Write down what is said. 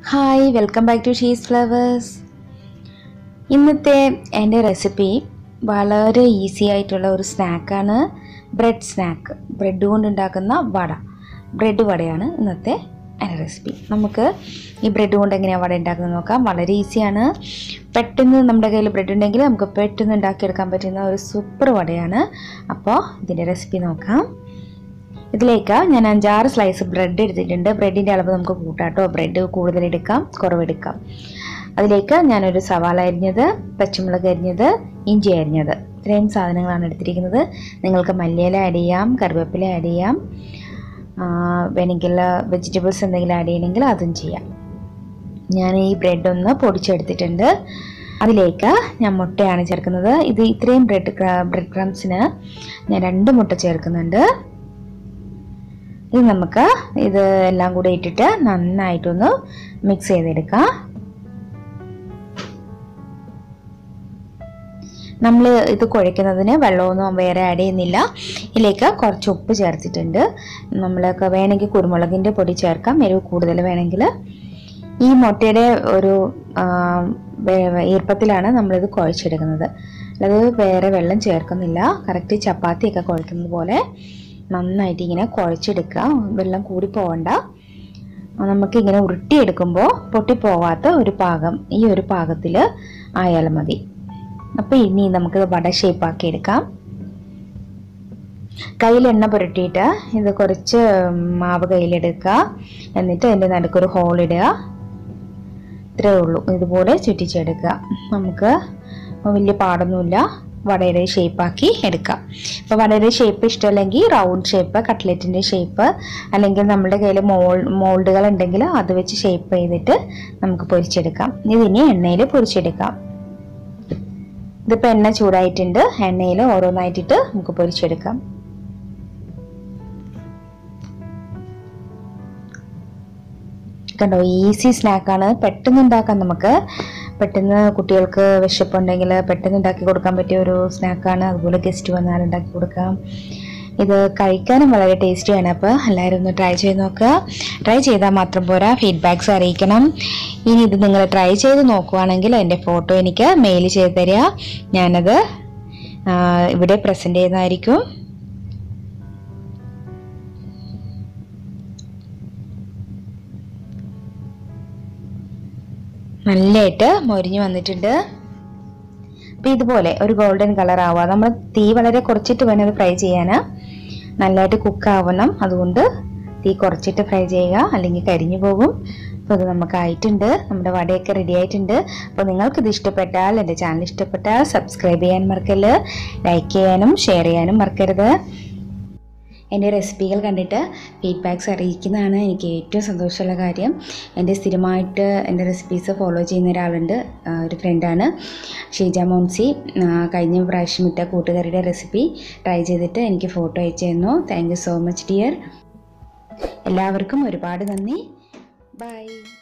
hi welcome back to she's flowers ഇന്നത്തെ എൻ്റെ recipe വളരെ ഈസി ആയിട്ടുള്ള ഒരു സ്നാക്കാണ് ബ്രെഡ് സ്നാക്ക് ബ്രെഡ് കൊണ്ട് ഉണ്ടാക്കുന്ന വട ബ്രെഡ് വടയാണ് ഇന്നത്തെ എൻ്റെ റെസിപ്പി നമുക്ക് ഈ ബ്രെഡ് കൊണ്ട് എങ്ങനെയാണ് വട ഉണ്ടാക്കുന്നത് നോക്കാം വളരെ ഈസിയാണ് പെട്ടെന്ന് നമ്മുടെ കയ്യിൽ ബ്രെഡ് ഉണ്ടെങ്കിൽ നമുക്ക് പെട്ടെന്ന് ഉണ്ടാക്കിയെടുക്കാൻ പറ്റുന്ന ഒരു സൂപ്പർ വടയാണ് അപ്പോൾ ഇതിൻ്റെ റെസിപ്പി നോക്കാം ഇതിലേക്ക് ഞാൻ അഞ്ചാറ് സ്ലൈസ് ബ്രെഡ് എടുത്തിട്ടുണ്ട് ബ്രെഡിൻ്റെ അളവ് നമുക്ക് കൂട്ടാട്ടോ ബ്രെഡ് കൂടുതൽ എടുക്കാം കുറവെടുക്കാം അതിലേക്ക് ഞാനൊരു സവാള അരിഞ്ഞത് പച്ചമുളക് അരിഞ്ഞത് ഇഞ്ചി അരിഞ്ഞത് ഇത്രയും സാധനങ്ങളാണ് എടുത്തിരിക്കുന്നത് നിങ്ങൾക്ക് മല്ലിയില ആഡ് ചെയ്യാം കറിവേപ്പില ആഡ് ചെയ്യാം വേണമെങ്കിൽ വെജിറ്റബിൾസ് എന്തെങ്കിലും ആഡ് ചെയ്യണമെങ്കിൽ അതും ചെയ്യാം ഞാൻ ഈ ബ്രെഡ് ഒന്ന് പൊടിച്ചെടുത്തിട്ടുണ്ട് അതിലേക്ക് ഞാൻ മുട്ടയാണ് ചേർക്കുന്നത് ഇത് ഇത്രയും ബ്രെഡ് ബ്രെഡ് ക്രംസിന് ഞാൻ രണ്ട് മുട്ട ചേർക്കുന്നുണ്ട് ഇത് നമുക്ക് ഇത് എല്ലാം കൂടെ ഇട്ടിട്ട് നന്നായിട്ടൊന്ന് മിക്സ് ചെയ്തെടുക്കാം നമ്മൾ ഇത് കുഴയ്ക്കുന്നതിന് വെള്ളമൊന്നും വേറെ ആഡ് ചെയ്യുന്നില്ല ഇതിലേക്ക് കുറച്ച് ഉപ്പ് ചേർത്തിട്ടുണ്ട് നമ്മൾക്ക് വേണമെങ്കിൽ കുരുമുളകിൻ്റെ പൊടി ചേർക്കാം എരിവ് കൂടുതൽ വേണമെങ്കിൽ ഈ മുട്ടയുടെ ഒരു ഈർപ്പത്തിലാണ് നമ്മളിത് കുഴച്ചെടുക്കുന്നത് അല്ലാതെ വേറെ വെള്ളം ചേർക്കുന്നില്ല കറക്റ്റ് ചപ്പാത്തിയൊക്കെ കുഴക്കുന്നത് പോലെ നന്നായിട്ട് ഇങ്ങനെ കുഴച്ചെടുക്കുക വെള്ളം കൂടി പോകണ്ട നമുക്ക് ഇങ്ങനെ ഉരുട്ടിയെടുക്കുമ്പോൾ പൊട്ടിപ്പോവാത്ത ഒരു പാകം ഈ ഒരു പാകത്തിൽ ആയാലും മതി അപ്പോൾ ഇനി നമുക്ക് വട ഷേപ്പാക്കി എടുക്കാം കയ്യിൽ എണ്ണ പുരട്ടിയിട്ട് ഇത് കുറച്ച് മാവ് കയ്യിലെടുക്കുക എന്നിട്ട് അതിൻ്റെ നടുക്കൊരു ഹോൾ ഇടുക ഇത്രയേ ഉള്ളൂ ഇതുപോലെ ചുറ്റിച്ചെടുക്കുക നമുക്ക് വലിയ പാടൊന്നുമില്ല വടയുടെ ഷേപ്പാക്കി എടുക്കാം ഇപ്പോൾ വടയുടെ ഷേപ്പ് ഇഷ്ടമല്ലെങ്കിൽ റൗണ്ട് ഷേപ്പ് കട്ട്ലറ്റിൻ്റെ ഷേപ്പ് അല്ലെങ്കിൽ നമ്മുടെ കയ്യിൽ മോൾ മോൾഡുകൾ ഉണ്ടെങ്കിൽ അത് വെച്ച് ഷേപ്പ് ചെയ്തിട്ട് നമുക്ക് പൊരിച്ചെടുക്കാം ഇതിനി എണ്ണയിൽ പൊരിച്ചെടുക്കാം ഇതിപ്പോൾ എണ്ണ ചൂടായിട്ടുണ്ട് എണ്ണയിൽ ഓരോന്നായിട്ടിട്ട് നമുക്ക് പൊരിച്ചെടുക്കാം കണ്ടോ ഈസി സ്നാക്കാണ് പെട്ടെന്ന് ഉണ്ടാക്കാം നമുക്ക് പെട്ടെന്ന് കുട്ടികൾക്ക് വിശപ്പുണ്ടെങ്കിൽ പെട്ടെന്ന് ഉണ്ടാക്കി കൊടുക്കാൻ പറ്റിയ ഒരു സ്നാക്കാണ് അതുപോലെ ഗസ്റ്റ് വന്നാൽ ഉണ്ടാക്കി കൊടുക്കാം ഇത് കഴിക്കാനും വളരെ ടേസ്റ്റിയാണ് അപ്പോൾ എല്ലാവരും ഒന്ന് ട്രൈ ചെയ്ത് നോക്കുക ട്രൈ ചെയ്താൽ മാത്രം പോരാ ഫീഡ്ബാക്ക്സ് അറിയിക്കണം ഇനി ഇത് നിങ്ങൾ ട്രൈ ചെയ്ത് നോക്കുവാണെങ്കിൽ എൻ്റെ ഫോട്ടോ എനിക്ക് മെയിൽ ചെയ്ത് തരിക ഞാനത് ഇവിടെ പ്രസൻറ്റ് ചെയ്യുന്നതായിരിക്കും നല്ലതായിട്ട് മൊരിഞ്ഞ് വന്നിട്ടുണ്ട് അപ്പോൾ ഇതുപോലെ ഒരു ഗോൾഡൻ കളർ ആവുക നമ്മൾ തീ വളരെ കുറച്ചിട്ട് വേണം ഇത് ഫ്രൈ ചെയ്യാൻ നല്ലതായിട്ട് കുക്ക് ആവണം അതുകൊണ്ട് തീ കുറച്ചിട്ട് ഫ്രൈ ചെയ്യുക അല്ലെങ്കിൽ കരിഞ്ഞു പോകും അപ്പോൾ ഇത് നമുക്ക് ആയിട്ടുണ്ട് നമ്മുടെ വടയൊക്കെ റെഡി ആയിട്ടുണ്ട് അപ്പോൾ നിങ്ങൾക്ക് ഇത് ഇഷ്ടപ്പെട്ടാൽ എൻ്റെ ചാനൽ ഇഷ്ടപ്പെട്ടാൽ സബ്സ്ക്രൈബ് ചെയ്യാൻ മറക്കല്ല് ലൈക്ക് ചെയ്യാനും ഷെയർ ചെയ്യാനും മറക്കരുത് എൻ്റെ റെസിപ്പികൾ കണ്ടിട്ട് ഫീഡ്ബാക്ക്സ് അറിയിക്കുന്നതാണ് എനിക്ക് ഏറ്റവും സന്തോഷമുള്ള കാര്യം എൻ്റെ സ്ഥിരമായിട്ട് എൻ്റെ റെസിപ്പീസ് ഫോളോ ചെയ്യുന്ന ഒരാളുണ്ട് ഒരു ഫ്രണ്ടാണ് ഷീജ മോൻസി കഴിഞ്ഞ പ്രാവശ്യം ഇട്ട കൂട്ടുകാരുടെ റെസിപ്പി ട്രൈ ചെയ്തിട്ട് എനിക്ക് ഫോട്ടോ അയച്ചു തന്നു thank you so much dear എല്ലാവർക്കും ഒരുപാട് നന്ദി ബൈ